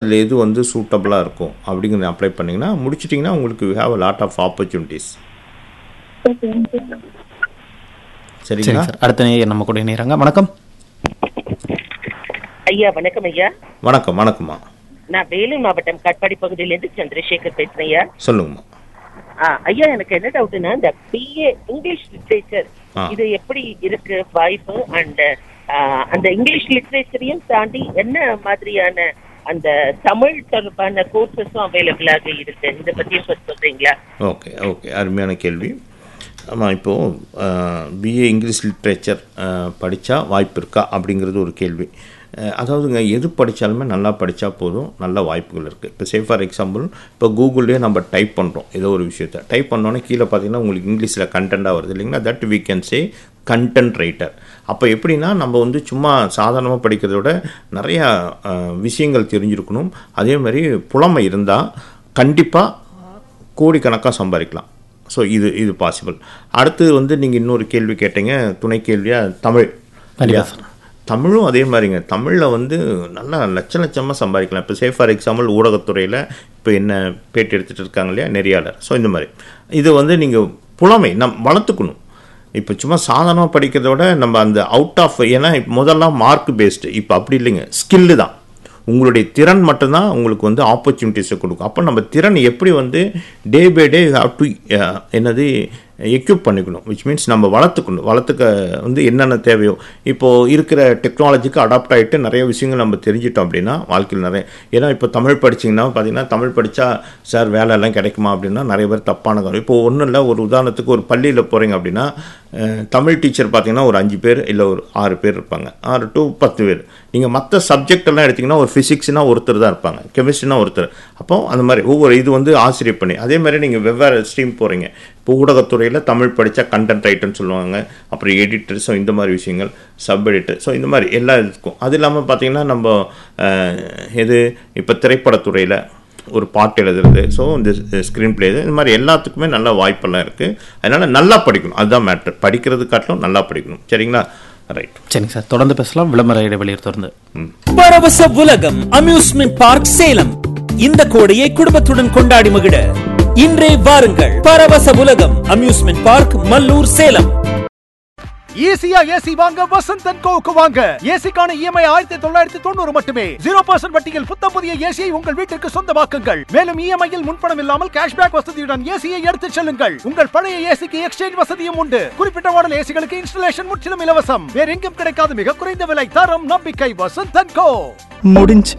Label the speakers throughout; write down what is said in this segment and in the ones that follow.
Speaker 1: இதில் எது வந்து சூட்டபுளாக இருக்கும் அப்படிங்கிறத அப்ளை பண்ணிங்கன்னா முடிச்சிட்டிங்கன்னா உங்களுக்கு have a lot of opportunities
Speaker 2: சரி
Speaker 1: சரிங்களா
Speaker 2: சார் அடுத்த நேயர் நம்ம கூட இணையறாங்க வணக்கம்
Speaker 3: ஐயா வணக்கம் ஐயா
Speaker 1: வணக்கம் வணக்கம்மா
Speaker 3: நான் வேலூர் மாவட்டம் கட்பாடி பகுதியிலேருந்து சந்திரசேகர் பேசுறேன் ஐயா
Speaker 1: சொல்லுங்கம்மா
Speaker 3: ஆ, ஐயா எனக்கு என்ன டவுட்னா இந்த பிஏ இங்கிலீஷ் லிட்ரேச்சர்
Speaker 1: ஆ.
Speaker 3: இது எப்படி இருக்கு வாய்ப்பு அண்ட் அந்த இங்கிலீஷ் லிட்ரேச்சரையும் தாண்டி என்ன மாதிரியான அந்த தமிழ் தொடர்பான கோர்சஸும் அவைலபிளாக இருக்கு இதை பத்தியும் கொஞ்சம் சொல்றீங்களா
Speaker 1: ஓகே ஓகே அருமையான கேள்வி ஆமாம் இப்போது பிஏ இங்கிலீஷ் லிட்ரேச்சர் படித்தா வாய்ப்பு இருக்கா அப்படிங்கிறது ஒரு கேள்வி அஹ், அதாவதுங்க எது படித்தாலுமே நல்லா படித்தா போதும் நல்ல வாய்ப்புகள் இருக்குது இப்போ சே ஃபார் எக்ஸாம்பிள் இப்போ கூகுள்லேயே நம்ம டைப் பண்ணுறோம் ஏதோ ஒரு விஷயத்த டைப் பண்ணோன்னே கீழே பார்த்தீங்கன்னா உங்களுக்கு இங்கிலீஷில் கண்டென்ட்டாக வருது இல்லைங்களா that we can say content writer அப்போ எப்படின்னா நம்ம வந்து சும்மா சாதாரணமாக படிக்கிறத விட நிறையா அஹ், விஷயங்கள் தெரிஞ்சிருக்கணும் அதே மாதிரி புலமை இருந்தால் கண்டிப்பாக கோடிக்கணக்காக சம்பாதிக்கலாம் ஸோ இது இது பாசிபிள் அடுத்து வந்து நீங்கள் இன்னொரு கேள்வி கேட்டீங்க துணை கேள்வியாக தமிழ் இல்லையா தமிழும் அதே மாதிரிங்க தமிழில் வந்து நல்லா லட்ச லட்சமாக சம்பாதிக்கலாம் இப்போ சே ஃபார் எக்ஸாம்பிள் ஊடகத்துறையில் இப்போ என்ன பேட்டி எடுத்துகிட்டு இருக்காங்க இல்லையா நெறியாளர் ஸோ இந்த மாதிரி இது வந்து நீங்கள் புலமை நம் வளர்த்துக்கணும் இப்போ சும்மா சாதாரணமாக படிக்கிறத விட நம்ம அந்த அவுட் ஆஃப் ஏன்னா இப்ப முதல்லாம் மார்க் பேஸ்டு இப்போ அப்படி இல்லைங்க ஸ்கில்லு தான் உங்களுடைய திறன் மட்டும்தான் உங்களுக்கு வந்து ஆப்பர்ச்சுனிட்டிஸை கொடுக்கும் அப்போ நம்ம திறன் எப்படி வந்து day by day how to என்னது எக்யூப் பண்ணிக்கணும் விச் மீன்ஸ் நம்ம வளர்த்துக்கணும் வளர்த்துக்க வந்து என்னென்ன தேவையோ இப்போது இருக்கிற டெக்னாலஜிக்கு அடாப்ட் ஆகிட்டு நிறைய விஷயங்கள் நம்ம தெரிஞ்சிட்டோம் அப்படின்னா வாழ்க்கையில் நிறைய ஏன்னா இப்போ தமிழ் படிச்சிங்கன்னா பார்த்தீங்கன்னா தமிழ் படித்தா சார் வேலை எல்லாம் கிடைக்குமா அப்படின்னா நிறைய பேர் தப்பான காரணம் இப்போ ஒன்றும் இல்லை ஒரு உதாரணத்துக்கு ஒரு பள்ளியில் போகிறீங்க அப்படின்னா அஹ், தமிழ் டீச்சர் பார்த்தீங்கன்னா ஒரு அஞ்சு பேர் இல்லை ஒரு ஆறு பேர் இருப்பாங்க ஆறு டு பத்து பேர் நீங்கள் மற்ற சப்ஜெக்ட் எல்லாம் எடுத்திங்கன்னா ஒரு ஃபிசிக்ஸ்னா ஒருத்தர் தான் இருப்பாங்க கெமிஸ்ட்ரினா ஒருத்தர் அப்போ அந்த மாதிரி ஒவ்வொரு இது வந்து ஆசிரியர் பண்ணி அதே மாதிரி நீங்கள் வெவ்வேறு ஸ்ட்ரீம் போகிறீங்க இப்போ ஊடகத்துறையில் தமிழ் படித்தா கண்டென்ட் ரைட்டர்னு சொல்லுவாங்க அப்புறம் எடிட்டர் ஸோ இந்த மாதிரி விஷயங்கள் சப் எடிட்டர் ஸோ இந்த மாதிரி எல்லாம் இருக்கும் அது இல்லாமல் பார்த்தீங்கன்னா நம்ம அஹ், எது இப்போ திரைப்படத்துறையில் ஒரு பாட்டு எழுதுறது ஸோ இந்த ஸ்க்ரீன் பிளே இது மாதிரி எல்லாத்துக்குமே நல்ல வாய்ப்பெல்லாம் இருக்குது அதனால் நல்லா படிக்கணும் அதுதான் மேட்ரு படிக்கிறது காட்டிலும் நல்லா படிக்கணும் சரிங்களா ரைட்
Speaker 2: சரிங்க சார் தொடர்ந்து பேசலாம் விளம்பர இடைவெளியை தொடர்ந்து
Speaker 4: பரவச உலகம் அம்யூஸ்மெண்ட் பார்க் சேலம் இந்த கோடையை குடும்பத்துடன் கொண்டாடி மகிழ இன்றே வாருங்கள் பரவச உலகம் அம்யூஸ்மெண்ட் பார்க் மல்லூர் சேலம்
Speaker 5: ஈஸியா ஏசி வாங்க வசந்த் அண்ட் கோவுக்கு வாங்க ஏசிக்கான இஎம்ஐ ஆயிரத்தி தொள்ளாயிரத்தி தொண்ணூறு மட்டுமே ஜீரோ பர்சன்ட் வட்டியில் புத்தம் புதிய ஏசியை உங்கள் வீட்டிற்கு சொந்தமாக்குங்கள் மேலும் இஎம்ஐயில் முன்பணம் இல்லாமல் கேஷ்பேக் வசதியுடன் ஏசியை எடுத்துச் செல்லுங்கள் உங்கள் பழைய ஏசிக்கு எக்ஸ்சேஞ்ச் வசதியும் உண்டு குறிப்பிட்ட மாடல் ஏசிகளுக்கு இன்ஸ்டலேஷன் முற்றிலும் இலவசம் வேற எங்கும் கிடைக்காத மிக குறைந்த விலை தரம் நம்பிக்கை வசந்த் அண்ட் கோ
Speaker 6: முடிஞ்சு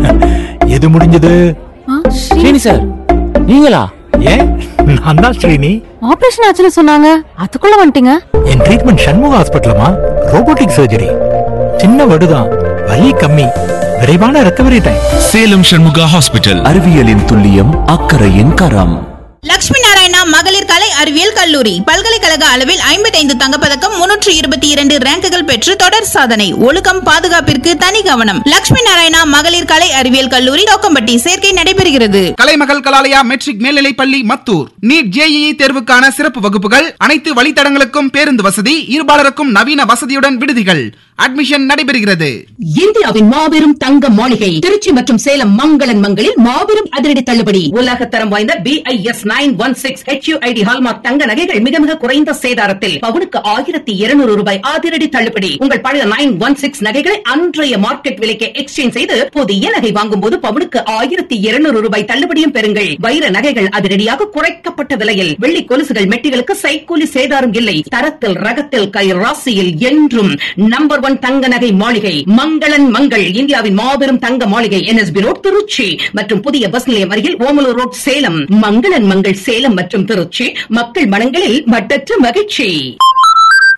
Speaker 6: எது முடிஞ்சது
Speaker 4: ஸ்ரீனி சார் நீங்களா
Speaker 6: ஏன் நான் தான் ஸ்ரீனி
Speaker 7: ஆபரேஷன் ஆச்சுன்னு சொன்னாங்க அதுக்குள்ள வந்துட்டீங்க
Speaker 6: என் ட்ரீட்மெண்ட் சண்முக ஹாஸ்பிட்டலமா ரோபோட்டிக் சர்ஜரி சின்ன வடுதான் வலி கம்மி விரைவான recovery time
Speaker 8: Salem Shanmuga hospital அறிவியலின் துல்லியம் அக்கறையின் கரம்
Speaker 9: லட்சுமி நாராயணா மகளிர் கலை அறிவியல் கல்லூரி பல்கலைக்கழக அளவில் ஐம்பத்தைந்து தங்கப்பதக்கம் முன்னூற்று இருபத்தி இரண்டு ரேங்குகள் பெற்று தொடர் சாதனை ஒழுக்கம் பாதுகாப்பிற்கு தனி கவனம் லட்சுமி நாராயணா மகளிர் கலை அறிவியல் கல்லூரி தோக்கம்பட்டி சேர்க்கை நடைபெறுகிறது
Speaker 10: கலைமகள் கலாலயா மெட்ரிக் மேல்நிலைப் பள்ளி மத்தூர் நீட் ஜேஇஇ தேர்வுக்கான சிறப்பு வகுப்புகள் அனைத்து வழித்தடங்களுக்கும் பேருந்து வசதி இருபாலருக்கும் நவீன வசதியுடன் விடுதிகள் அட்மிஷன் நடைபெறுகிறது
Speaker 11: இந்தியாவின் மாபெரும் தங்க மாளிகை திருச்சி மற்றும் சேலம் மங்களன் மங்களில் மாபெரும் அதிரடி தள்ளுபடி உலகத்தரம் வாய்ந்த BIS nine one six HUID hallmark தங்க நகைகள் மிக மிக குறைந்த சேதாரத்தில் பவுனுக்கு ஆயிரத்தி இருநூறு ரூபாய் அதிரடி தள்ளுபடி உங்கள் பழைய நைன் ஒன் சிக்ஸ் நகைகளை அன்றைய மார்க்கெட் விலைக்கு எக்ஸ்சேஞ்ச் செய்து புதிய நகை வாங்கும் போது பவுனுக்கு ஆயிரத்தி இருநூறு ரூபாய் தள்ளுபடியும் பெறுங்கள் வைர நகைகள் அதிரடியாக குறைக்கப்பட்ட விலையில் வெள்ளி கொலுசுகள் மெட்டிகளுக்கு சைக்கூலி சேதாரம் இல்லை தரத்தில் ரகத்தில் கை ராசியில் என்றும் நம்பர் ஒன் தங்க நகை மாளிகை மங்களன் மங்கள் இந்தியாவின் மாபெரும் தங்க மாளிகை என்எஸ்பி ரோட் திருச்சி மற்றும் புதிய பஸ் நிலையம் அருகில் ஓமலூர் ரோட் சேலம் மங்களன் மங்கள் சேலம் மற்றும் திருச்சி மக்கள் மனங்களில் மட்டற்ற மகிழ்ச்சி